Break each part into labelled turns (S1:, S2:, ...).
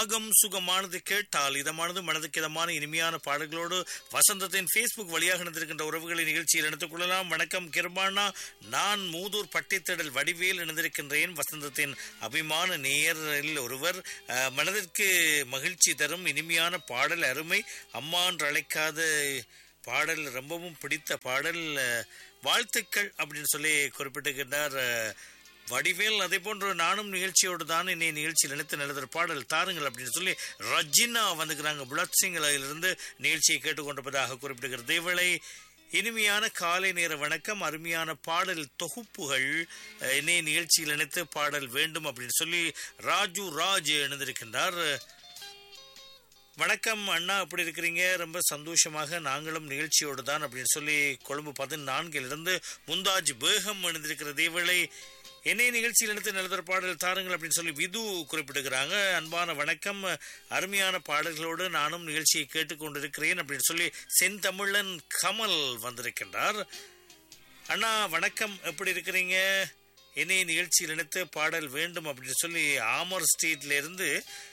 S1: ராகம் சுகமானது கேட்டால் இதமானது மனதுக்கு இதமான இனிமையான பாடல்களோடு வசந்தத்தின் ஃபேஸ்புக் வழியாக இணைந்திருக்கின்ற உறவுகளை நிகழ்ச்சியில் எடுத்துக் கொள்ளலாம் வணக்கம் கிருபானா நான் மூதூர் பட்டித்தடல் வடிவேல் இணைந்திருக்கின்றேன் வசந்தத்தின் அபிமான நேயரில் ஒருவர் அஹ், மனதிற்கு மகிழ்ச்சி தரும் இனிமையான பாடல் அருமை அம்மா என்று அழைக்காத பாடல் ரொம்பவும் பிடித்த பாடல் அஹ், வாழ்த்துக்கள் அப்படின்னு சொல்லி குறிப்பிட்டிருக்கின்றார் அஹ், வடிவேல் அதே போன்று நானும் நிகழ்ச்சியோடு தான் என்னை நிகழ்ச்சியில் நினைத்து எழுதுற பாடல் தாருங்கள் அப்படின்னு சொல்லி ரஜினா வந்துக்கிறாங்க புலத் சிங் இருந்து நிகழ்ச்சியை கேட்டுக்கொண்டிருப்பதாக குறிப்பிடுகிறது இதேவேளை இனிமையான காலை நேர வணக்கம் அருமையான பாடல் தொகுப்புகள் அஹ், என்னை நிகழ்ச்சியில் நினைத்து பாடல் வேண்டும் அப்படின்னு சொல்லி ராஜு ராஜ் இணைந்திருக்கின்றார் வணக்கம் அண்ணா எப்படி இருக்கிறீங்க ரொம்ப சந்தோஷமாக நாங்களும் நிகழ்ச்சியோடு தான் அப்படின்னு சொல்லி கொழும்பு பதினான்கிலிருந்து முந்தாஜ் பேகம் இணைந்திருக்கிற இதேவேளை என்னை நிகழ்ச்சியில் எடுத்து நிலத்தர பாடல் தாருங்கள் அப்படின்னு சொல்லி விது குறிப்பிடுகிறாங்க அன்பான வணக்கம் அருமையான பாடல்களோடு நானும் நிகழ்ச்சியை கேட்டுக்கொண்டிருக்கிறேன் அப்படின்னு சொல்லி செந்தமிழன் கமல் வந்திருக்கின்றார் அண்ணா வணக்கம் எப்படி இருக்கிறீங்க என்னை நிகழ்ச்சியில் இணைத்து பாடல் வேண்டும் அப்படின்னு சொல்லி ஆமர் ஸ்ட்ரீட்ல இருந்து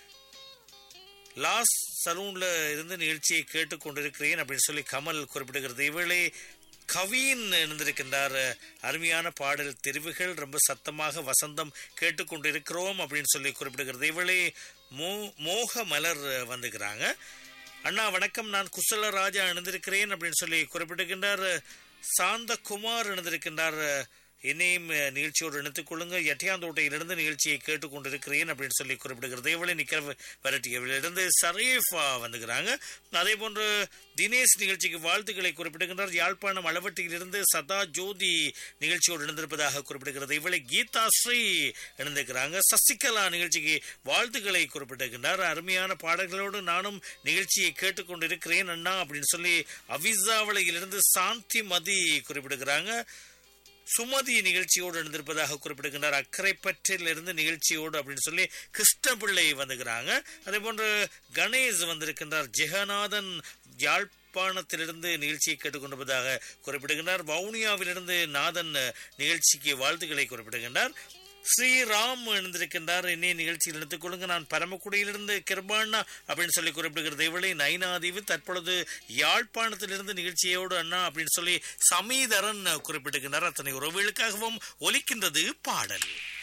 S1: லாஸ் சலூன்ல இருந்து நிகழ்ச்சியை கேட்டுக்கொண்டிருக்கிறேன் அப்படின்னு சொல்லி கமல் குறிப்பிடுகிறது இவளே கவின் இருந்திருக்கின்றார் அருமையான பாடல் தெரிவுகள் ரொம்ப சத்தமாக வசந்தம் கேட்டுக்கொண்டிருக்கிறோம் அப்படின்னு சொல்லி குறிப்பிடுகிறது இவளே மோ மோக மலர் வந்துக்கிறாங்க அண்ணா வணக்கம் நான் குசல ராஜா இணைந்திருக்கிறேன் அப்படின்னு சொல்லி குறிப்பிடுகின்றார் சாந்தகுமார் இணைந்திருக்கின்றார் என்னையும் அஹ், நிகழ்ச்சியோடு இணைத்துக் கொள்ளுங்க எட்டியாந்தோட்டையிலிருந்து நிகழ்ச்சியை கேட்டுக்கொண்டிருக்கிறேன் அப்படின்னு சொல்லி குறிப்பிடுகிறது இவளை நிக்கிற வரட்டியவிலிருந்து சரீஃபா வந்துக்கிறாங்க அதே போன்று தினேஷ் நிகழ்ச்சிக்கு வாழ்த்துக்களை குறிப்பிடுகின்றார் யாழ்ப்பாணம் அளவட்டியிலிருந்து சதா ஜோதி நிகழ்ச்சியோடு இணைந்திருப்பதாக குறிப்பிடுகிறது இவளை கீதா ஸ்ரீ இணைந்திருக்கிறாங்க சசிகலா நிகழ்ச்சிக்கு வாழ்த்துக்களை குறிப்பிட்டிருக்கின்றார் அருமையான பாடல்களோடு நானும் நிகழ்ச்சியை கேட்டுக்கொண்டிருக்கிறேன் அண்ணா அப்படின்னு சொல்லி அவிசாவளையிலிருந்து சாந்தி மதி குறிப்பிடுகிறாங்க சுமதி நிகழ்ச்சியோடு இணைந்திருப்பதாக குறிப்பிடுகின்றார் அக்கரைப்பற்றில் இருந்து நிகழ்ச்சியோடு அப்படின்னு சொல்லி கிருஷ்ணபிள்ளை வந்துக்கிறாங்க அதே போன்று கணேஷ் வந்திருக்கின்றார் ஜெகநாதன் யாழ்ப்பாணத்திலிருந்து நிகழ்ச்சியை கேட்டுக்கொண்டிருப்பதாக குறிப்பிடுகின்றார் வவுனியாவிலிருந்து நாதன் நிகழ்ச்சிக்கு வாழ்த்துக்களை குறிப்பிடுகின்றார் ஸ்ரீராம் இணைந்திருக்கின்றார் என்னை நிகழ்ச்சியில் எடுத்துக் கொள்ளுங்க நான் பரமக்குடியிலிருந்து கிருபாண்ணா அப்படின்னு சொல்லி குறிப்பிடுகிறது இவளை நைனாதீவு தற்பொழுது யாழ்ப்பாணத்திலிருந்து நிகழ்ச்சியோடு அண்ணா அப்படின்னு சொல்லி சமீதரன் குறிப்பிட்டிருக்கின்றார் அத்தனை உறவுகளுக்காகவும் ஒலிக்கின்றது பாடல்